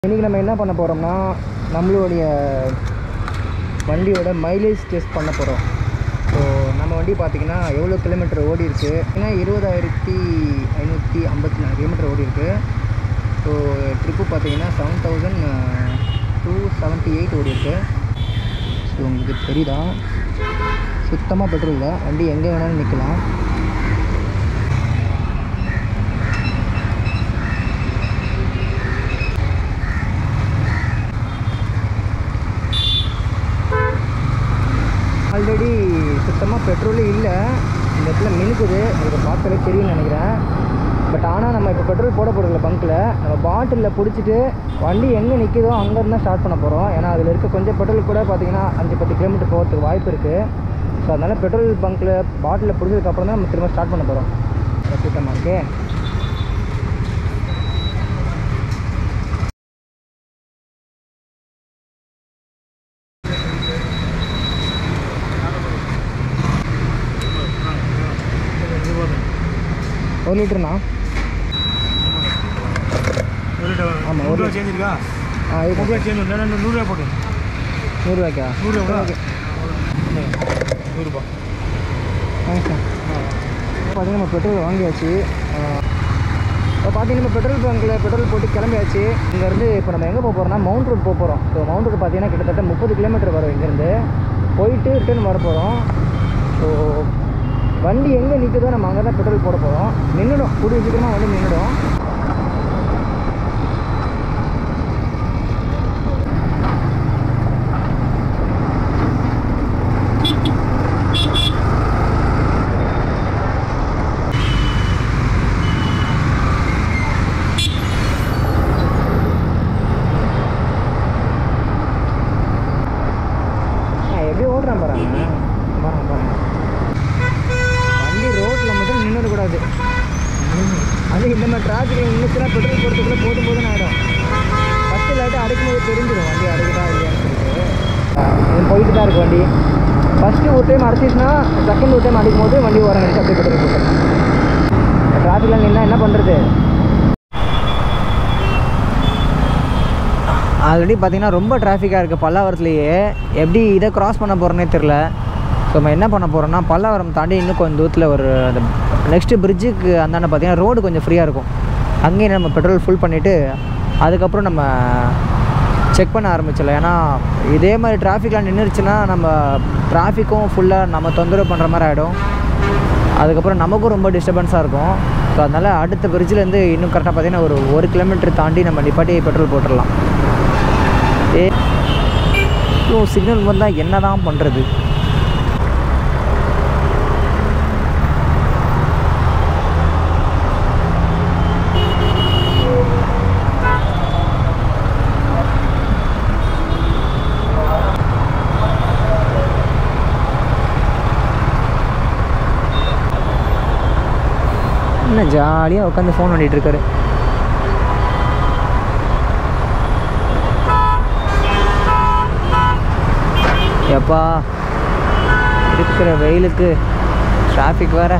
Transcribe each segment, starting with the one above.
இன்றைக்கி நம்ம என்ன பண்ண போகிறோம்னா நம்மளுடைய வண்டியோட மைலேஜ் டெஸ்ட் பண்ண போகிறோம் ஸோ நம்ம வண்டி பார்த்திங்கன்னா எவ்வளோ கிலோமீட்டர் ஓடி இருக்கு ஏன்னா இருபதாயிரத்தி ஐநூற்றி ஐம்பத்தி நாலு கிலோமீட்டர் ஓடி இருக்கு ஸோ ட்ரிப்பு பார்த்தீங்கன்னா seven thousand two seventy eight ஓடி இருக்கு ஸோ உங்களுக்கு தெரியுதா சுத்தமாக பெட்ரோல் இல்லை வண்டி எங்கே வேணாலும் நிற்கலாம் ஆல்ரெடி சுத்தமாக பெட்ரோலே இல்லை இந்த இடத்துல மினுக்குது உங்களுக்கு பார்த்தாலே தெரியும்னு நினைக்கிறேன் பட் ஆனால் நம்ம இப்போ பெட்ரோல் போட போகிறதில்ல பங்க்கில் நம்ம பாட்டிலில் பிடிச்சிட்டு வண்டி எங்கே நிற்குதோ அங்கேருந்து தான் ஸ்டார்ட் பண்ண போகிறோம் ஏன்னா அதில் இருக்க கொஞ்சம் பெட்ரோல் கூட பார்த்தீங்கன்னா அஞ்சு பத்து கிலோமீட்டர் போகிறதுக்கு வாய்ப்பு இருக்குது ஸோ அதனால் பெட்ரோல் பங்க்கில் பாட்டிலில் பிடிச்சதுக்கப்புறம் தான் நம்ம திரும்ப ஸ்டார்ட் பண்ண போகிறோம் கூட்டமாக இருக்கே ஒரு லிட்டருண்ணா ஆமா, ஒரு நூறுரூவா சேஞ்ச் இருக்கா ஆ இது நூறுரூவா சேஞ்ச் இல்லை ரெண்டு நூறுரூவா போட்டு நூறுரூவாய்க்கா நூறுரூவா ஓகே நூறுரூபா தேங்க்ஸ் சார் பார்த்தீங்கன்னா நம்ம பெட்ரோல் வாங்கியாச்சு இப்போ பார்த்தீங்கன்னா நம்ம பெட்ரோல் பங்க்கில் பெட்ரோல் போட்டு கிளம்பியாச்சு இங்கேருந்து இப்போ நம்ம எங்கே போக போகிறோம்னா மவுண்ட் ரோட் போக போகிறோம் ஸோ மவுண்ட் ரோடு பார்த்தீங்கன்னா கிட்டத்தட்ட முப்பது கிலோமீட்டர் வரும் இங்கேருந்து போயிட்டு ரிட்டர்ன் வர போகிறோம் ஸோ வண்டி எங்கே நிற்குதோ நம்ம அங்கே தான் பெட்ரோல் போட போகிறோம் நின்றுடும் கூடிய சீக்கிரமாக வண்டி நின்றுடும் ஆ, எப்படி ஓடுறான் பாருங்க பாருங்க பாருங்க வண்டி ரோட்டில் மட்டும் நின்றுடக்கூடாது அது இந்த மாதிரி டிராஃபிக் நின்றுச்சுன்னா பெட்ரோல் போடுறதுக்குள்ள போதும் போதும் ஆகிடும் ஃபஸ்ட்டு இல்லாட்டி அடைக்கும் போது தெரிஞ்சிடும் வண்டி அடைக்குதா இல்லையான்னு சொல்லிட்டு ஆ, இது போயிட்டு தான் இருக்கு வண்டி ஃபஸ்ட்டு ஒரு டைம் அடைச்சிச்சுன்னா செகண்ட் ஒரு டைம் அடிக்கும் போது வண்டி வர நினைச்சு அப்படியே பெட்ரோல் போட்டுருங்க டிராஃபிக்கில் நின்னா என்ன பண்ணுறது ஆல்ரெடி பார்த்தீங்கன்னா ரொம்ப டிராஃபிக்காக இருக்குது பல்லாவரத்துலேயே எப்படி இதை கிராஸ் பண்ண போகிறோன்னே தெரில ஸோ நம்ம என்ன பண்ண போகிறோம்னா பல்லாவரம் தாண்டி இன்னும் கொஞ்சம் தூரத்தில் ஒரு அந்த நெக்ஸ்ட்டு பிரிட்ஜுக்கு அந்தாண்ட பார்த்தீங்கன்னா ரோடு கொஞ்சம் ஃப்ரீயாக இருக்கும் அங்கேயே நம்ம பெட்ரோல் ஃபுல் பண்ணிவிட்டு அதுக்கப்புறம் நம்ம செக் பண்ண ஆரம்பிச்சிடலாம் ஏன்னா இதே மாதிரி டிராஃபிக்லாம் நின்றுச்சுன்னா நம்ம டிராஃபிக்கும் ஃபுல்லாக நம்ம தொந்தரவு பண்ணுற மாதிரி ஆகிடும் அதுக்கப்புறம் நமக்கும் ரொம்ப டிஸ்டர்பன்ஸாக இருக்கும் ஸோ அதனால் அடுத்த பிரிட்ஜிலேருந்து இன்னும் கரெக்டாக பார்த்தீங்கன்னா ஒரு ஒரு கிலோமீட்டர் தாண்டி நம்ம நிப்பாட்டி பெட்ரோல் போட்டுடலாம் ஏ ஓ சிக்னல் வந்தால் என்ன தான் பண்ணுறது என்ன ஜாலியாக உட்காந்து ஃபோன் பண்ணிகிட்டு இருக்காரு எப்பா இருக்கிற வெயிலுக்கு டிராஃபிக் வேற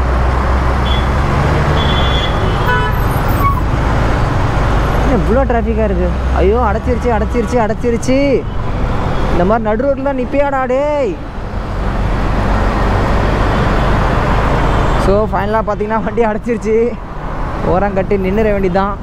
என்ன இவ்வளோ டிராஃபிக்காக இருக்குது ஐயோ அடைச்சிருச்சு அடைச்சிருச்சு அடைச்சிருச்சு இந்த மாதிரி நடு ரோட்டில் நிப்பியாடா டேய் ஸோ ஃபைனலாக பார்த்தீங்கன்னா வண்டி அடைச்சிருச்சு ஓரம் கட்டி நின்றுற வேண்டியதுதான்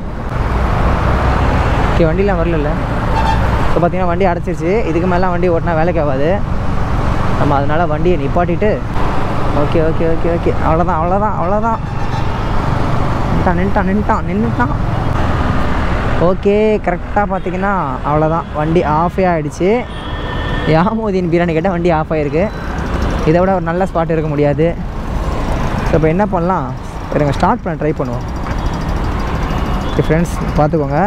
ஓகே வண்டிலாம் வரல ஸோ பார்த்தீங்கன்னா வண்டி அடைச்சிருச்சு இதுக்கு மேலே வண்டி ஓட்டினா வேலைக்கு ஆகாது நம்ம அதனால் வண்டியை நிப்பாட்டிட்டு ஓகே ஓகே ஓகே ஓகே அவ்வளோதான் அவ்வளோதான் அவ்வளோதான் நின்ட்டான் நின்ட்டான் நின்ட்டான் நின்றுட்டான் ஓகே கரெக்டாக பார்த்தீங்கன்னா அவ்வளோதான் வண்டி ஆஃபே ஆகிடுச்சு யாமோதின் பிரியாணி கேட்டால் வண்டி ஆஃப் ஆகிருக்கு இதை விட ஒரு நல்ல ஸ்பாட் இருக்க முடியாது ஸோ இப்போ என்ன பண்ணலாம் இருங்க ஸ்டார்ட் பண்ண ட்ரை பண்ணுவோம் ஓகே ஃப்ரெண்ட்ஸ் பார்த்துக்கோங்க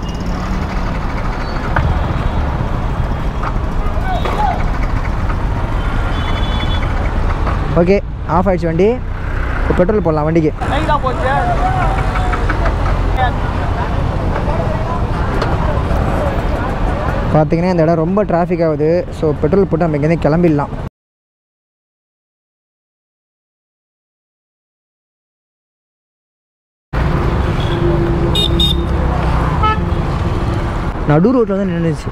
ஓகே ஆஃப் ஆயிடுச்சு வண்டி இப்போ பெட்ரோல் போடலாம் வண்டிக்கு பார்த்தீங்கன்னா இந்த இடம் ரொம்ப டிராஃபிக் ஆகுது ஸோ பெட்ரோல் போட்டு நம்ம இங்கேருந்து கிளம்பிடலாம் நடு ரோட்டில் வந்து நின்றுச்சு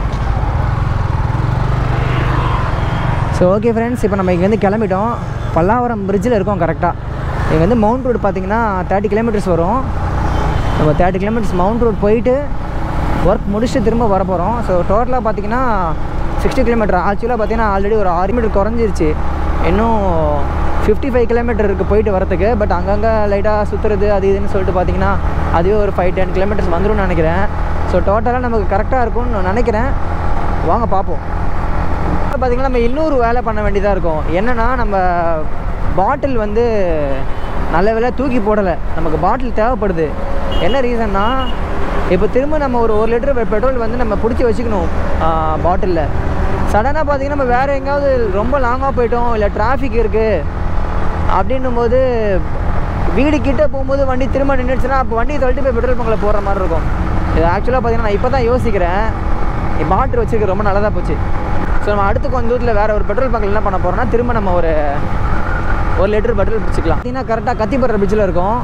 ஸோ ஓகே ஃப்ரெண்ட்ஸ் இப்போ நம்ம இங்கேருந்து கிளம்பிட்டோம் பல்லாவரம் பிரிட்ஜில் இருக்கோம் கரெக்டாக இங்கே வந்து மவுண்ட் ரோடு பார்த்தீங்கன்னா தேர்ட்டி கிலோமீட்டர்ஸ் வரும் நம்ம தேர்ட்டி கிலோமீட்டர்ஸ் மவுண்ட் ரோட் போயிட்டு ஒர்க் முடிச்சுட்டு திரும்ப வர போகிறோம் ஸோ டோட்டலாக பார்த்தீங்கன்னா சிக்ஸ்டி கிலோமீட்டர் ஆக்சுவலாக பார்த்தீங்கன்னா ஆல்ரெடி ஒரு ஆறு மீட்டர் குறைஞ்சிருச்சு இன்னும் ஃபிஃப்டி ஃபைவ் கிலோமீட்டர் இருக்குது போயிட்டு வரத்துக்கு பட் அங்கங்கே லைட்டாக சுற்றுறது அது இதுன்னு சொல்லிட்டு பார்த்தீங்கன்னா அதுவே ஒரு ஃபைவ் டென் கிலோமீட்டர்ஸ் வந்துரும்னு நினைக்கிறேன் ஸோ டோட்டலாக நமக்கு கரெக்டாக இருக்கும்னு நான் நினைக்கிறேன் வாங்க பார்ப்போம் பார்த்தீங்கன்னா நம்ம இன்னொரு வேலை பண்ண வேண்டியதாக இருக்கும் என்னென்னா நம்ம பாட்டில் வந்து நல்ல வேலை தூக்கி போடலை நமக்கு பாட்டில் தேவைப்படுது என்ன ரீசன்னா இப்போ திரும்ப நம்ம ஒரு ஒரு லிட்டர் பெட்ரோல் வந்து நம்ம பிடிச்சி வச்சுக்கணும் பாட்டிலில் சடனாக பார்த்தீங்கன்னா நம்ம வேறு எங்கேயாவது ரொம்ப லாங்காக போயிட்டோம் இல்லை டிராஃபிக் இருக்குது அப்படின்னும் போது வீடு கிட்ட போகும்போது வண்டி திரும்ப நின்றுச்சுன்னா அப்போ வண்டியை தள்ளிட்டு போய் பெட்ரோல் பங்கில் போடுற மாதிரி இருக்கும் இது ஆக்சுவலாக பார்த்தீங்கன்னா நான் இப்போ தான் யோசிக்கிறேன் பாட்டில் வச்சுருக்க ரொம்ப நல்லதாக போச்சு ஸோ நம்ம அடுத்து கொஞ்சம் தூரத்தில் வேறு ஒரு பெட்ரோல் பங்கில் என்ன பண்ண போகிறோம்னா திரும்ப நம்ம ஒரு ஒரு லிட்டர் பெட்ரோல் பிடிச்சிக்கலாம் பார்த்தீங்கன்னா கரெக்டாக கத்திப்படுற பிரிட்ஜில் இருக்கும்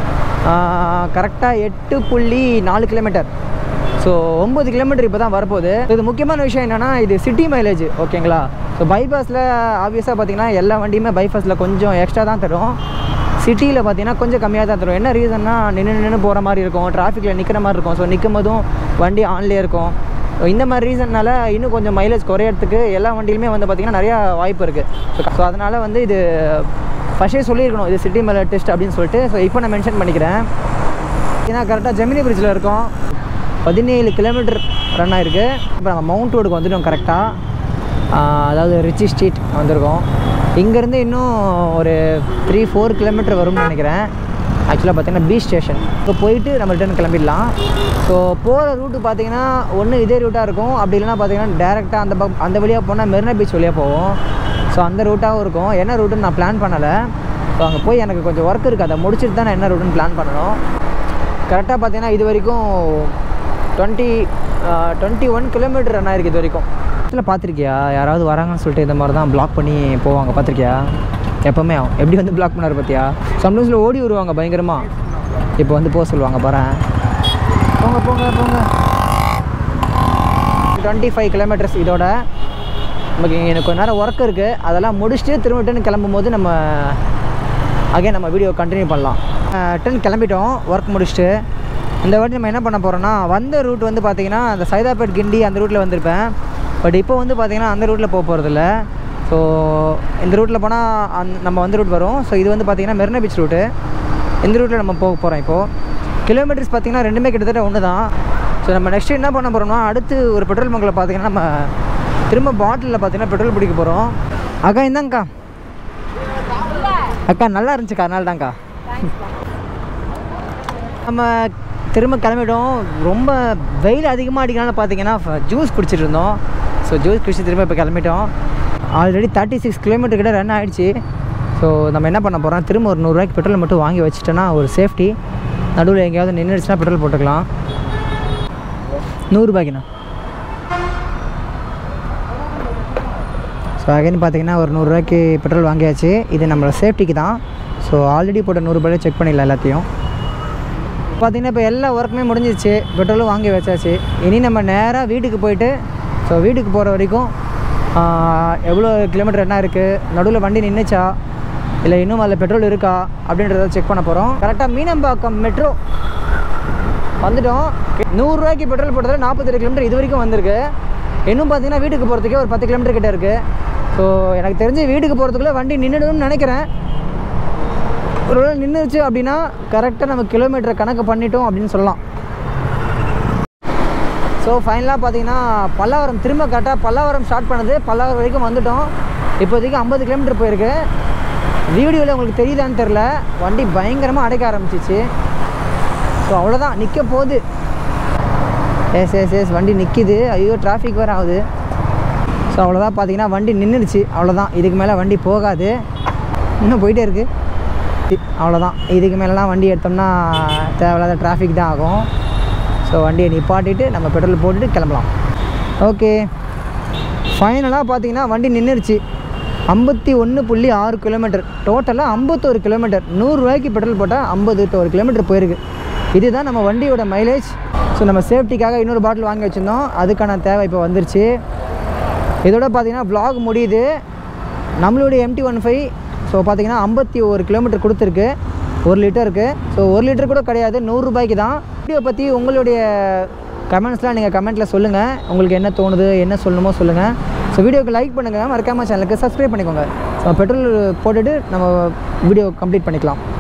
கரெக்டாக எட்டு புள்ளி நாலு கிலோமீட்டர் ஸோ ஒம்பது கிலோமீட்டர் இப்போ தான் வரப்போகுது இது முக்கியமான விஷயம் என்னென்னா இது சிட்டி மைலேஜ் ஓகேங்களா ஸோ பைபாஸில் ஆப்வியஸாக பார்த்தீங்கன்னா எல்லா வண்டியுமே பைபாஸில் கொஞ்சம் எக்ஸ்ட்ரா தான் தரும் சிட்டியில் பார்த்தீங்கன்னா கொஞ்சம் கம்மியாக தான் தரும் என்ன ரீசன்னா நின்று நின்று போகிற மாதிரி இருக்கும் டிராஃபிக்கில் நிற்கிற மாதிரி இருக்கும் ஸோ நிற்கும் போதும் வண்டி ஆன்லேயே இருக்கும் ஸோ இந்த மாதிரி ரீசன்னால இன்னும் கொஞ்சம் மைலேஜ் குறையறதுக்கு எல்லா வண்டியிலுமே வந்து பார்த்திங்கன்னா நிறையா வாய்ப்பு இருக்குது ஸோ அதனால் வந்து இது ஃபஸ்ட்டே சொல்லியிருக்கணும் இது சிட்டி மேலே டெஸ்ட் அப்படின்னு சொல்லிட்டு ஸோ இப்போ நான் மென்ஷன் பண்ணிக்கிறேன் ஏன்னா கரெக்டாக ஜெமினி பிரிட்ஜில் இருக்கோம் பதினேழு கிலோமீட்டர் ரன் ஆயிருக்கு இப்போ நம்ம மவுண்ட் ரோடுக்கு வந்துட்டோம் கரெக்டாக அதாவது ரிச்சி ஸ்ட்ரீட் வந்திருக்கோம் இங்கேருந்து இன்னும் ஒரு த்ரீ ஃபோர் கிலோமீட்டர் வரும்னு நினைக்கிறேன் ஆக்சுவலாக பார்த்தீங்கன்னா பீச் ஸ்டேஷன் இப்போ போயிட்டு நம்ம ரிட்டர்ன் கிளம்பிடலாம் ஸோ போகிற ரூட்டு பார்த்தீங்கன்னா ஒன்று இதே ரூட்டாக இருக்கும் அப்படி இல்லைன்னா பார்த்தீங்கன்னா டேரெக்டாக அந்த பக் அந்த வழியாக போனால் மெரினா பீச் வழியாக போவோம் ஸோ அந்த ரூட்டாகவும் இருக்கும் என்ன ரூட்டுன்னு நான் பிளான் பண்ணலை ஸோ அங்கே போய் எனக்கு கொஞ்சம் ஒர்க் இருக்குது அதை முடிச்சுட்டு தான் நான் என்ன ரூட்டுன்னு பிளான் பண்ணணும் கரெக்டாக பார்த்தீங்கன்னா இது வரைக்கும் twenty twenty one kilometre run ஆயிருக்கு இது வரைக்கும் இதில் பார்த்துருக்கியா யாராவது வராங்கன்னு சொல்லிட்டு இந்த மாதிரி தான் பிளாக் பண்ணி போவாங்க பார்த்துருக்கியா எப்போவுமே எப்படி வந்து பிளாக் பண்ணார் பார்த்தியா சம்டைம்ஸில் ஓடி வருவாங்க பயங்கரமாக இப்போ வந்து போக சொல்லுவாங்க பாரு போங்க போங்க போங்க டுவெண்ட்டி ஃபைவ் கிலோமீட்டர்ஸ் இதோட நமக்கு இங்கே எனக்கு கொஞ்ச நேரம் ஒர்க் இருக்குது அதெல்லாம் முடிச்சுட்டு திரும்ப ரிட்டன் கிளம்பும் போது நம்ம அகைன் நம்ம வீடியோ கண்டினியூ பண்ணலாம் ரிட்டன் கிளம்பிட்டோம் ஒர்க் முடிச்சுட்டு இந்த வாட்டி நம்ம என்ன பண்ண போகிறோம்னா வந்த ரூட் வந்து பார்த்திங்கன்னா அந்த சைதாப்பேட் கிண்டி அந்த ரூட்டில் வந்திருப்பேன் பட் இப்போ வந்து பார்த்திங்கன்னா அந்த ரூட்டில் போக போகிறதில்ல ஸோ இந்த ரூட்டில் போனால் அந் நம்ம வந்த ரூட் வரும் ஸோ இது வந்து பார்த்திங்கன்னா மெரினா பீச் ரூட்டு இந்த ரூட்டில் நம்ம போக போகிறோம் இப்போது கிலோமீட்டர்ஸ் பார்த்திங்கன்னா ரெண்டுமே கிட்டத்தட்ட ஒன்று தான் ஸோ நம்ம நெக்ஸ்ட் என்ன பண்ண போகிறோம்னா அடுத்து ஒரு பெட்ரோல் பங்கில் பார்த்திங்கன்னா நம்ம திரும்ப பாட்டிலில் பார்த்திங்கன்னா பெட்ரோல் பிடிக்க போகிறோம் அக்கா இந்தாங்கக்கா அக்கா நல்லா இருந்துச்சுக்கா அதனால தான்க்கா நம்ம திரும்ப கிளம்பிட்டோம் ரொம்ப வெயில் அதிகமாக அடிக்கனால பார்த்தீங்கன்னா ஜூஸ் குடிச்சிட்டு இருந்தோம் ஸோ ஜூஸ் குடிச்சு திரும்ப இப்போ கிளம்பிட்டோம் ஆல்ரெடி தேர்ட்டி சிக்ஸ் கிலோமீட்டர் கிட்ட ரன் ஆகிடுச்சு ஸோ நம்ம என்ன பண்ண போகிறோம் திரும்ப ஒரு நூறுரூவாய்க்கு பெட்ரோல் மட்டும் வாங்கி வச்சுட்டோன்னா ஒரு சேஃப்டி நடுவில் எங்கேயாவது நின்றுடுச்சுன்னா பெட்ரோல் போட்டுக்கலாம் நூறுரூபாய்க்குண்ணா ஸோ அகைன் பார்த்தீங்கன்னா ஒரு நூறுரூவாய்க்கு பெட்ரோல் வாங்கியாச்சு இது நம்மளோட சேஃப்டிக்கு தான் ஸோ ஆல்ரெடி போட்ட நூறுரூபாயிலே செக் பண்ணிடலாம் எல்லாத்தையும் பார்த்தீங்கன்னா இப்போ எல்லா ஒர்க்குமே முடிஞ்சிருச்சு பெட்ரோலும் வாங்கி வச்சாச்சு இனி நம்ம நேராக வீட்டுக்கு போயிட்டு ஸோ வீட்டுக்கு போகிற வரைக்கும் ஆஹ், எவ்வளோ கிலோமீட்டர் என்ன இருக்குது நடுவில் வண்டி நின்றுச்சா இல்லை இன்னும் அதில் பெட்ரோல் இருக்கா அப்படின்றத செக் பண்ண போகிறோம் கரெக்டாக மீனம்பாக்கம் மெட்ரோ வந்துட்டோம் நூறுரூவாய்க்கு பெட்ரோல் போட்டதில் நாற்பத்தெட்டு கிலோமீட்டர் இது வரைக்கும் வந்திருக்கு இன்னும் பார்த்தீங்கன்னா வீட்டுக்கு போகிறதுக்கே ஒரு பத்து கிலோமீட்டர் கிட்ட இருக்குது ஸோ எனக்கு தெரிஞ்சு வீட்டுக்கு போகிறதுக்குள்ளே வண்டி நின்றுடும்னு நினைக்கிறேன் ஒருவேளை நின்றுச்சு அப்படின்னா கரெக்டாக நம்ம கிலோமீட்டரை கணக்கு பண்ணிட்டோம் அப்படின்னு சொல்லலாம் ஸோ ஃபைனலாக பார்த்தீங்கன்னா பல்லாவரம் திரும்ப கரெக்டாக பல்லாவரம் ஸ்டார்ட் பண்ணது பல்லாவரம் வரைக்கும் வந்துட்டோம் இப்போதைக்கு ஐம்பது கிலோமீட்டர் போயிருக்கு வீடியோவில் உங்களுக்கு தெரியுதான்னு தெரில வண்டி பயங்கரமாக அடைக்க ஆரம்பிச்சிச்சு ஸோ அவ்வளோதான் நிற்க போகுது எஸ் எஸ் எஸ் வண்டி நிற்கிது ஐயோ டிராஃபிக் வேறு ஆகுது ஸோ அவ்வளோதான் பார்த்தீங்கன்னா வண்டி நின்றுடுச்சு அவ்வளோதான் இதுக்கு மேலே வண்டி போகாது இன்னும் போயிட்டே இருக்குது அவ்வளோதான் இதுக்கு மேலெலாம் வண்டி எடுத்தோம்னா தேவையில்லாத டிராஃபிக் தான் ஆகும் ஸோ வண்டியை நிப்பாட்டிட்டு நம்ம பெட்ரோல் போட்டுட்டு கிளம்பலாம் ஓகே ஃபைனலாக பார்த்தீங்கன்னா வண்டி நின்றுடுச்சு ஐம்பத்தி ஒன்று புள்ளி ஆறு கிலோமீட்டர் டோட்டலாக ஐம்பத்தோரு கிலோமீட்டர் நூறுரூவாய்க்கு பெட்ரோல் போட்டால் ஐம்பது ஒரு கிலோமீட்டர் போயிருக்கு இதுதான் நம்ம வண்டியோட மைலேஜ் ஸோ நம்ம சேஃப்டிக்காக இன்னொரு பாட்டில் வாங்கி வச்சுருந்தோம் அதுக்கான தேவை இப்போ வந்துருச்சு இதோட பார்த்தீங்கன்னா vlog முடியுது நம்மளுடைய எம்டி ஒன் ஃபைவ் ஸோ பார்த்தீங்கன்னா ஐம்பத்தி ஒரு கிலோமீட்டர் கொடுத்துருக்கு ஒரு லிட்டருக்கு ஸோ ஒரு லிட்டர் கூட கிடையாது நூறுரூபாய்க்கு தான் வீடியோ பற்றி உங்களுடைய கமெண்ட்ஸ்லாம் நீங்கள் கமெண்ட்டில் சொல்லுங்கள் உங்களுக்கு என்ன தோணுது என்ன சொல்லணுமோ சொல்லுங்கள் ஸோ வீடியோக்கு லைக் பண்ணுங்கள் மறக்காமல் சேனலுக்கு சப்ஸ்கிரைப் பண்ணிக்கோங்க ஸோ பெட்ரோல் போட்டுட்டு நம்ம வீடியோ கம்ப்ளீட் பண்ணிக்கலாம்